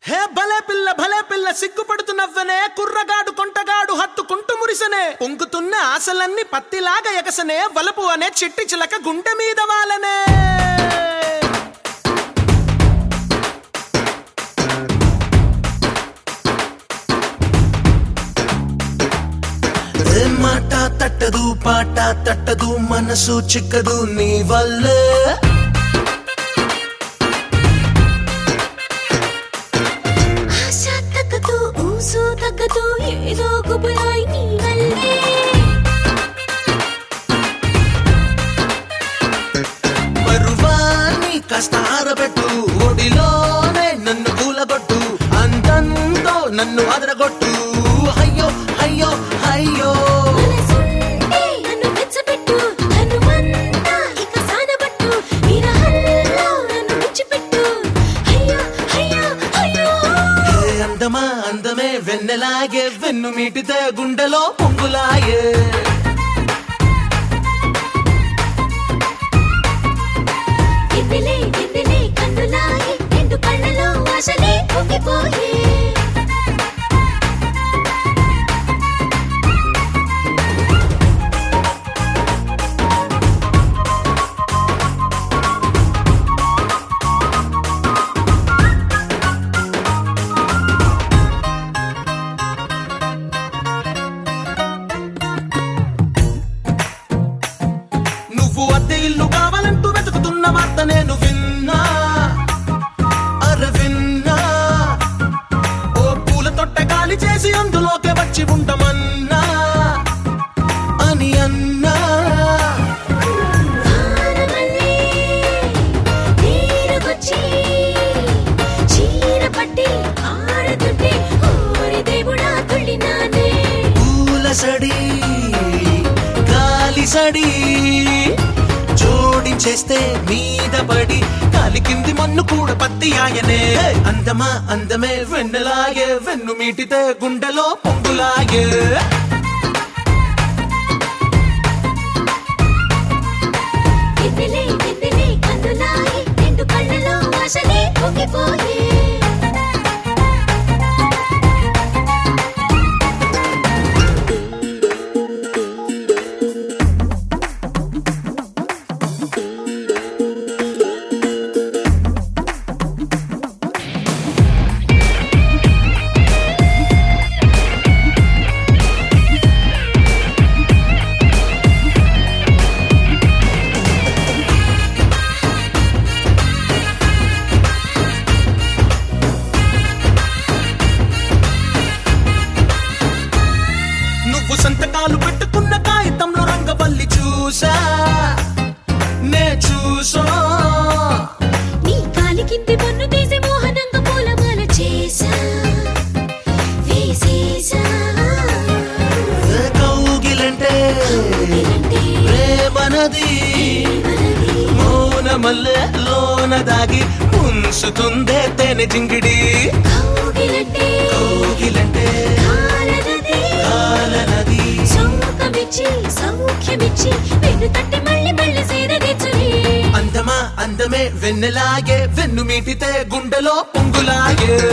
హే భలే పిల్ల భలే పిల్ల సిగ్గుపడుతు నవ్వనే కుర్రగాడు కొంటగాడు హత్తుకుంటూ మురిసనే పొంగుతున్న ఆశలన్నీ పత్తిలాగా ఎగసనే వలపు అనే చిట్టి చిలక గుండె మీద వాలనే ఏ మాట తట్టదు పాట తట్టదు మనసు చిక్కదు నీ వల్లే ఆశ తగ్గదు ఊసు తగ్గదు ఏదో గుబురాయి నీ వల్లే బరువాన్ని కాస్త ఆరబెట్టు ఒడిలోనే నన్ను కూలగొట్టు అందంతో నన్ను అదరగొట్టు అయ్యో అయ్యో అయ్యో మనసుంటే నన్ను మెచ్చపెట్టు హనుమంతా ఇక సానబట్టు విరహంలో నన్ను విడిచిపెట్టు అయ్యో అయ్యో అయ్యో ఏ అందమా అందమే వెన్నెలాగే వెన్ను మీటితే గుండెలో పొంగులాయే వెన్నెలే వెన్నెలే కన్నులాయి రెండు కళ్ళలో ఆశలే పొంగిపోయే నువ్వు అద్దె ఇల్లు కావాలంటూ వెతుకుతున్న వార్త నేను విన్నా అరే విన్నా ఓ పూల తొట్టె గాలి చేసి అందులోకి వచ్చి ఉండమన్నా అని అన్నా వానమల్లే నీరుకొచ్చి చీర పట్టి ఆడుతుంటే ఓరి దేవుడా తుళ్ళినానే పూల సడి గాలి సడి జోడించేస్తే మీద పడి కాలి కింది మన్ను కూడా పత్తి ఆయనే అందమా అందమే వెన్నెలాగే వెన్ను మీటితే గుండెలో పొంగులాగే వెన్నెలే వెన్నెలే కన్నులాయి రెండు కళ్ళలో ఆశలే పొంగిపోయే నువ్వు సంతకాలు పెట్టుకున్న కాగితంలో రంగవల్లి చూసా నే చూసా నీ కాలి కింది పన్ను తీసి మోహనంగా పూలమాల చేసా వేసేసా ఏ కౌగిలంటే వినంటే ప్రేమనది మనది మౌనమల్లె లోన దాగి ముంచుతుందే తేనె జింగిడి కౌగిలంటే కౌగిలంటే కాలనది కాలనది సౌకమిచ్చి సౌఖ్యమిచ్చి వెన్ను తట్టి మళ్ళీ మళ్ళీ సీరదిచ్చుని అందమా అందమే వెన్నెలాగే వెన్ను మీటితే గుండెలో పొంగులాగే